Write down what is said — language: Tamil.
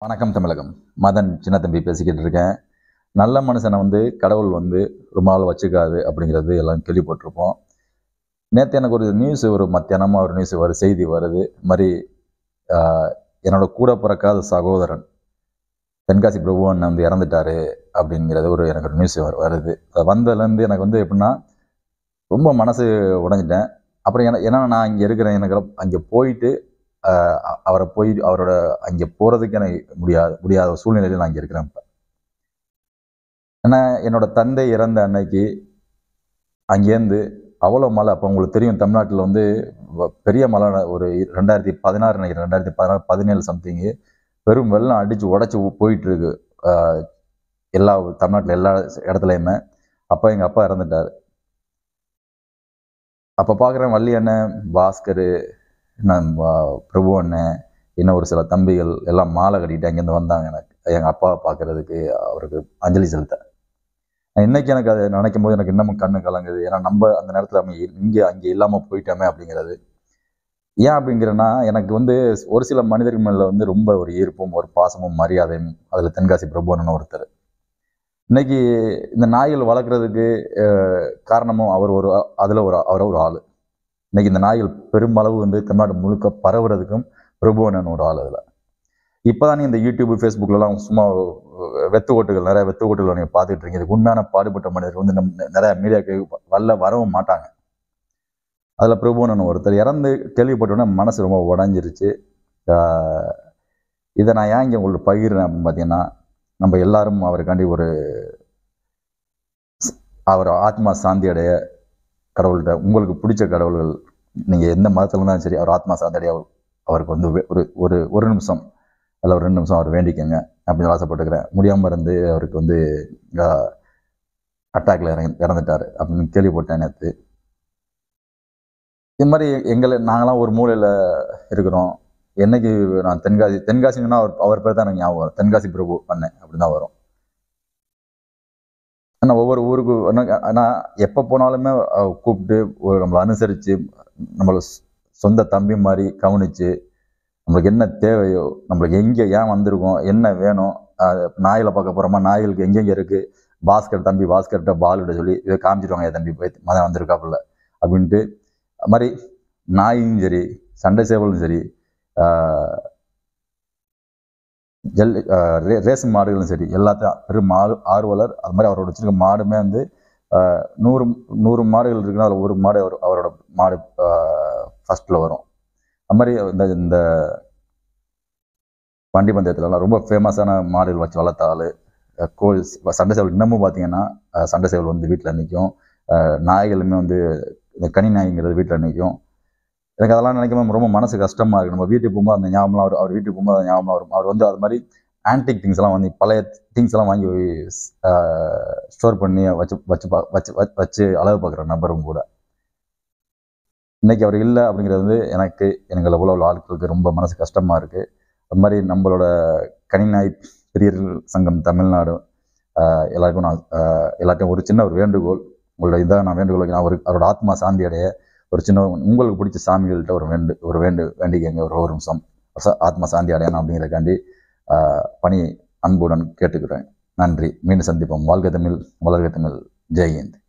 வணக்கம் தமிழகம் மதன் சின்ன தம்பி பேசிக்கிட்டு இருக்கேன் நல்ல மனுஷனை வந்து கடவுள் வந்து ரொம்ப நாள் வச்சுக்காது அப்படிங்கிறது எல்லாம் கேள்விப்பட்டிருப்போம் நேற்று எனக்கு ஒரு நியூஸ் ஒரு மத்தியானமாக ஒரு நியூஸ் வருது செய்தி வருது இது மாதிரி ஆஹ், என்னோட கூட பிறக்காத சகோதரன் தென்காசி பிரபு அண்ணன் வந்து இறந்துட்டாரு அப்படிங்கிறது ஒரு எனக்கு ஒரு நியூஸ் வருது அது வந்ததுலேருந்து எனக்கு வந்து எப்படின்னா ரொம்ப மனசு உடைஞ்சிட்டேன் அப்புறம் என்ன ஏன்னா நான் இங்கே இருக்கிறேன் எனக்கு அங்கே போயிட்டு ஆஹ் அ- அவரை போய் அவரோட அங்கே போகிறதுக்கு எனக்கு முடியாது முடியாத ஒரு சூழ்நிலையில் நான் இங்கே இருக்கிறேன் இப்போ ஏன்னா என்னோட தந்தை இறந்த அன்னைக்கு அங்கேருந்து அவ்வளோ மழை அப்போ உங்களுக்கு தெரியும் தமிழ்நாட்டில் வந்து வ- பெரிய மழை ஒரு ரெண்டாயிரத்தி பதினாறு நினைக்கிறேன் ரெண்டாயிரத்தி பதினாறு பதினேழு சம்திங்கு பெரும் வெள்ளம் அடித்து உடச்சி போயிட்டு இருக்கு ஆஹ் எல்லா தமிழ்நாட்டில் எல்லா இடத்துலையுமே அப்போ எங்கள் அப்பா இறந்துட்டார் அப்போ பார்க்குறேன் வள்ளி அண்ணன் பாஸ்கர் நான் வா- பிரபு அண்ணன் இன்னும் ஒரு சில தம்பிகள் எல்லாம் மாலை கட்டிட்டு அங்கேருந்து வந்தாங்க எனக்கு எங்கள் அப்பாவை பார்க்கறதுக்கு அவருக்கு அஞ்சலி செலுத்த நான் இன்னைக்கு எனக்கு அதை நினைக்கும் போது எனக்கு இன்னமும் கண்ணு கலங்குது ஏன்னா நம்ம அந்த நேரத்தில் நம்ம இங்கே அங்கே இல்லாமல் போயிட்டோமே அப்படிங்கிறது ஏன் அப்படிங்கிறேன்னா எனக்கு வந்து ஒரு சில மனிதர்கள் மேலே வந்து ரொம்ப ஒரு ஈர்ப்பும் ஒரு பாசமும் மரியாதையும் அதில் தென்காசி பிரபு அண்ணன் ஒருத்தர் இன்னைக்கு இந்த நாய்கள் வளர்க்குறதுக்கு அஹ், காரணமும் அவர் ஒரு அதில் ஒரு அவர் ஒரு ஆள் இன்னைக்கு இந்த நாய்கள் பெருமளவு வந்து தமிழ்நாடு முழுக்க பரவுறதுக்கும் பிரபுவனன் ஒரு ஆள் அதில் இப்போ தான் இந்த யூடியூப் ஃபேஸ்புக்லலாம் சும்மா அஹ், வெத்து ஓட்டுகள் நிறைய வெத்து ஓட்டுகள் நீங்கள் பார்த்துட்டு இருக்கீங்க இதுக்கு உண்மையான பாடுபட்ட மனிதர்கள் வந்து நம்ம நிறைய மீடியாக்கு வரல வரவும் மாட்டாங்க அதில் பிரபுவனன் ஒருத்தர் இறந்து கேள்விப்பட்டோன்னே மனசு ரொம்ப உடஞ்சிருச்சு ஆஹ், இதை நான் ஏன் இங்கே உங்களுக்கு பகிர்றேன் அப்படின்னு பார்த்தீங்கன்னா நம்ம எல்லாரும் அவருக்காண்டி ஒரு அவர் ஆத்மா சாந்தி அடைய கடவுள்கிட்ட உங்களுக்கு பிடிச்ச கடவுள்கள் நீங்கள் எந்த மதத்தில் இருந்தாலும் சரி அவர் ஆத்மா சாந்தி அடைய அவர்- அவருக்கு வந்து வே- ஒரு ஒரு ஒரு நிமிஷம் இல்லை ஒரு ரெண்டு நிமிஷம் அவர் வேண்டிக்கங்க அப்படின்னு ஆசைப்பட்டுக்கிறேன் முடியாமல் இருந்து அவருக்கு வந்து அட்டாக்ல இறங்கி இறந்துட்டார் அப்படின்னு கேள்விப்பட்டேன் நேற்று இது மாதிரி எங்களை நாங்களாம் ஒரு மூலையில் இருக்கிறோம் என்னைக்கு நான் தென்காசி தென்காசிங்கன்னா அவர் அவர் பேர் தான் எனக்கு ஞாபகம் வரும் தென்காசி பிரபு பண்ணேன் அப்படின்னு தான் வரும் ஆனால் ஒவ்வொரு ஊருக்கு ஆனால் எப்போ போனாலுமே அஹ், கூப்பிட்டு ஒரு நம்மளை அனுசரித்து நம்மளை சொ- சொந்த தம்பி மாதிரி கவனித்து நம்மளுக்கு என்ன தேவையோ நம்மளுக்கு எங்கே ஏன் வந்திருக்கோம் என்ன வேணும் அஹ், நாய்களை பார்க்க போகிறோமா நாய்களுக்கு எங்கெங்கே இருக்குது பாஸ்கர் தம்பி பாஸ்கர்கிட்ட பால்கிட்ட சொல்லி இதை காமிச்சிட்டு வாங்க என் தம்பி போய் மதம் வந்திருக்காப்புல அப்படின்ட்டு அது மாதிரி நாயும் சரி சண்டை சேவலும் சரி ஆஹ், ஜல் ஆஹ், ரே ரேஸ் மாடுகளும் சரி எல்லாத்தையும் பெரும் மாடு ஆர்வலர் அது மாதிரி அவரோட வச்சிருக்க மாடுமே வந்து ஆஹ், நூறு நூறு மாடுகள் இருக்குன்னா அதில் ஒரு மாடு அவர் அவரோட மாடு ஃபஸ்ட்டில் வரும் அது மாதிரி இந்த இந்த வண்டி பந்தயத்துலலாம் ரொம்ப ஃபேமஸான மாடுகள் வச்சு வளர்த்த ஆள் கோழி சண்டை சேவல் இன்னமும் பார்த்தீங்கன்னா ஆஹ், சண்டை சேவல் வந்து வீட்டில் நிற்கும் நாய்களுமே வந்து இந்த கனி நாய்ங்கிறது வீட்டில் நிற்கும் எனக்கு அதெல்லாம் நினைக்கும் போது ரொம்ப மனசு கஷ்டமாக இருக்குது நம்ம வீட்டுக்கு போகும்போது அந்த ஞாபகம் அவர் அவர் வீட்டுக்கு போகும்போது அந்த ஞாபகம் வரும் அவர் வந்து அது மாதிரி ஆன்டிக் திங்ஸ் எல்லாம் வந்து பழைய திங்ஸ் எல்லாம் வாங்கி ஸ்டோர் பண்ணி வச்சு வச்சு பா- வச்சு வச்சு- வச்சு அளவு பார்க்குற நபரும் கூட இன்னைக்கு அவர் இல்லை அப்படிங்கிறது வந்து எனக்கு எங்களை உள்ள உள்ள ஆட்களுக்கு ரொம்ப மனசு கஷ்டமாக இருக்குது அது மாதிரி நம்மளோட கனிநாய் பிரியர்கள் சங்கம் தமிழ்நாடு ஆஹ் எல்லாருக்கும் நான் ஆஹ் எல்லாத்தையும் ஒரு சின்ன ஒரு வேண்டுகோள் உங்களோட இதாக நான் வேண்டுகோள் வைக்கிறேன். அவர் அவரோட ஆத்மா சாந்தி அடைய ஒரு சின்ன உங்களுக்கு பிடிச்ச சாமிகள்கிட்ட ஒரு வேண்டு ஒரு வேண்டு வேண்டிக்கங்க ஒரு ஒரு நிமிஷம் ச- ஆத்மா சாந்தி அடையணும் அப்படிங்கிறக்காண்டி ஆஹ் பணி அன்புடன் கேட்டுக்கிறேன் நன்றி மீண்டும் சந்திப்போம் வாழ்க தமிழ் வளர்க தமிழ் ஜெய் ஹிந்த்